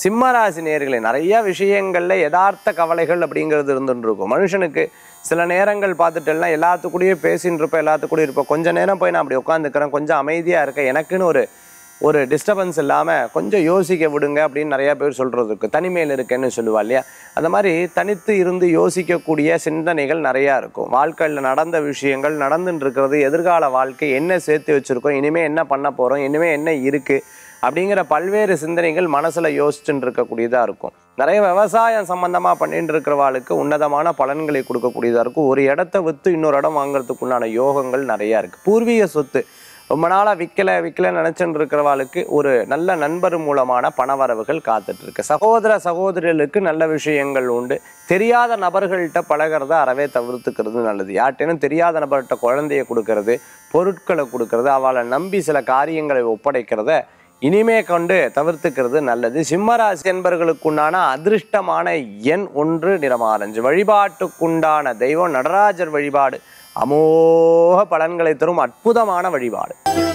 சிம்மராசி நேர்களே நிறைய விஷயங்கள்ல யதார்த்த கவலைகள் அப்படிங்கிறது இருந்துட்டு இருக்கும் மனுஷனுக்கு சில நேரங்கள் பார்த்துட்டேன்னா எல்லாத்துக்கூடயே பேசின்னு இருப்பேன் எல்லாத்துக்கூடயும் இருப்பேன் கொஞ்ச நேரம் போய் நான் அப்படி உட்காந்துக்கிறேன் கொஞ்சம் அமைதியாக இருக்கேன் எனக்குன்னு ஒரு ஒரு டிஸ்டர்பன்ஸ் இல்லாமல் கொஞ்சம் யோசிக்க விடுங்க அப்படின்னு நிறையா பேர் சொல்கிறது இருக்கு தனிமையில் இருக்கேன்னு சொல்லுவா இல்லையா அந்த மாதிரி தனித்து இருந்து யோசிக்கக்கூடிய சிந்தனைகள் நிறையா இருக்கும் வாழ்க்கையில் நடந்த விஷயங்கள் நடந்துட்டு இருக்கிறது எதிர்கால வாழ்க்கை என்ன சேர்த்து வச்சுருக்கோம் இனிமேல் என்ன பண்ண போகிறோம் இனிமேல் என்ன இருக்குது அப்படிங்கிற பல்வேறு சிந்தனைகள் மனசில் யோசிச்சுட்டு இருக்கக்கூடியதாக இருக்கும் நிறைய விவசாயம் சம்மந்தமாக பண்ணிட்டு இருக்கிறவாளுக்கு உன்னதமான பலன்களை கொடுக்கக்கூடியதாக இருக்கும் ஒரு இடத்த விற்று இன்னொரு இடம் வாங்குறதுக்கு உண்டான யோகங்கள் நிறையா இருக்குது பூர்வீக சொத்து ரொம்ப நாளாக விற்கல விற்கல நினச்சிட்டு இருக்கிறவாளுக்கு ஒரு நல்ல நண்பர் மூலமான பணவரவுகள் காத்துட்டு இருக்கு சகோதர சகோதரிகளுக்கு நல்ல விஷயங்கள் உண்டு தெரியாத நபர்கள்ட்ட பழகிறத அறவே தவிர்த்துக்கிறது நல்லது யார்ட்டேனும் தெரியாத நபர்கிட்ட குழந்தைய கொடுக்கறது பொருட்களை கொடுக்கறது அவளை நம்பி சில காரியங்களை ஒப்படைக்கிறத இனிமே கொண்டு தவிர்த்துக்கிறது நல்லது சிம்மராசி என்பர்களுக்குண்டான அதிர்ஷ்டமான எண் ஒன்று நிறமாரஞ்சு வழிபாட்டுக்குண்டான தெய்வம் நடராஜர் வழிபாடு அமோக பலன்களை தரும் அற்புதமான வழிபாடு